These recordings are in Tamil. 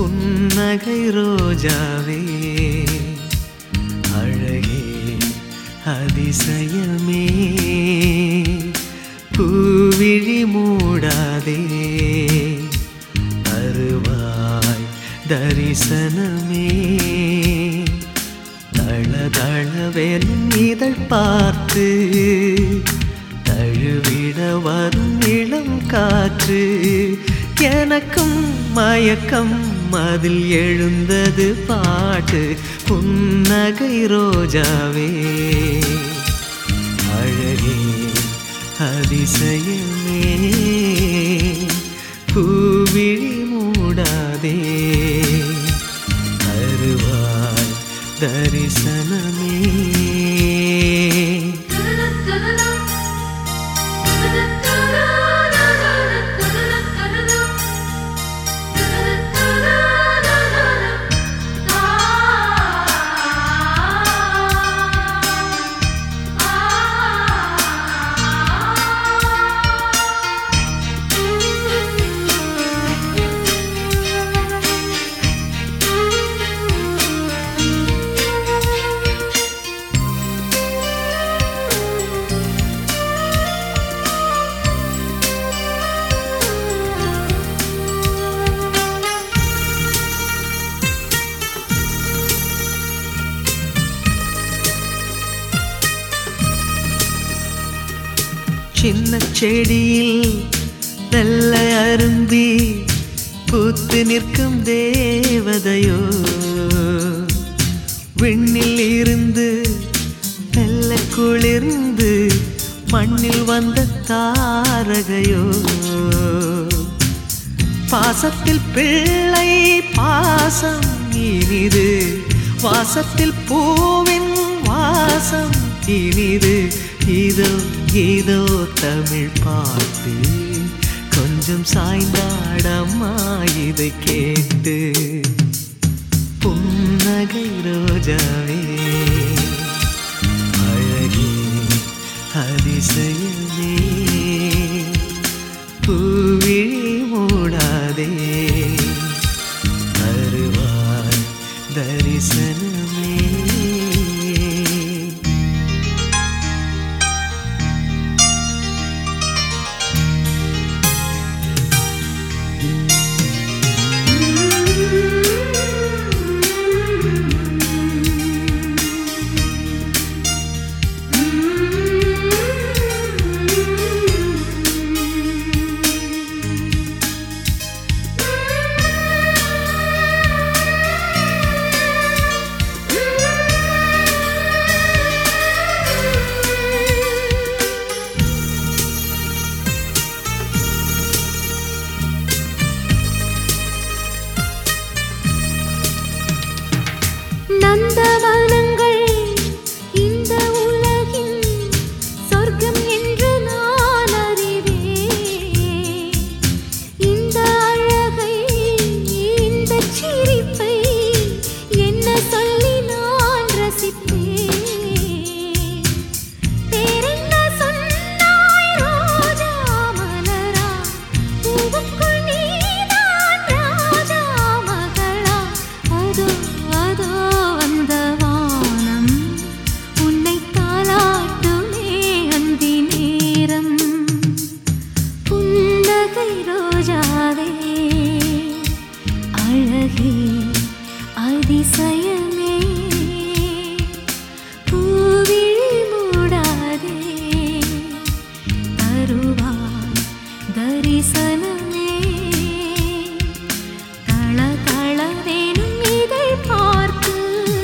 புன்னகை ரோஜாவே அழகே அதிசயமே பூவிழி மூடாதே அருவாய் தரிசனமே தள தளவெனும் இதழ் பார்த்து தழுவிட வரும் இளம் காற்று எனக்கும் மயக்கம் அதில் எழுந்தது பாட்டு புன்னகை ரோஜாவே அழகே அதிசயமே பூவிழி மூடாதே அருவாய் தரிசனமே சின்ன செடியில் வெள்ளை அரும்பி பூத்து நிற்கும் தேவதையோ விண்ணில் இருந்து வெள்ள குளிர்ந்து மண்ணில் வந்த தாரகையோ பாசத்தில் பிள்ளை பாசம் இனிது வாசத்தில் பூவின் வாசம் இனிது இதோ இதோ தமிழ் பாட்டு கொஞ்சம் சாய்ந்தாடம்மா இதை கேட்டு புன்னகை ரோஜாவே அழகே அதிசயமே பூவிழி மூடாதே வருவாய் தரிசனமே நந்தவனங்கள் இந்த உலகின் சொர்க்கம் என்று நான் அறிவேன் இந்த அழகை இந்த சிரிப்பை என்ன சொல்லி நான் ரசிப்பேன் பேரென்ன சொன்னாய் ரோஜா மலரா பூவுக்குள் நீதான் ராஜா மகளா அதோ அதோ அந்த வானம் உன்னை தாளாட்டுமே அந்தி நேரம் புன்னகை ரோஜாவே அழகே அதிசயமே பூவிழி மூடாதே தருவாய் தரிசனமே தள தளவேனும் இதை பார்த்து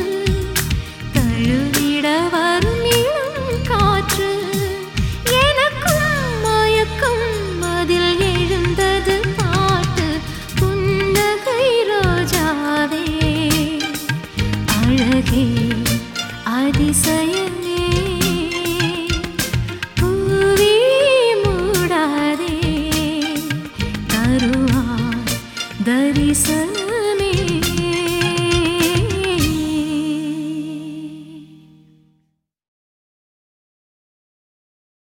தழுவிட வரும் இளம் காற்று எனக்கும் மயக்கும் அதில் எழுந்தது பாட்டு புன்னகை ரோஜாவே அழகே அதிசய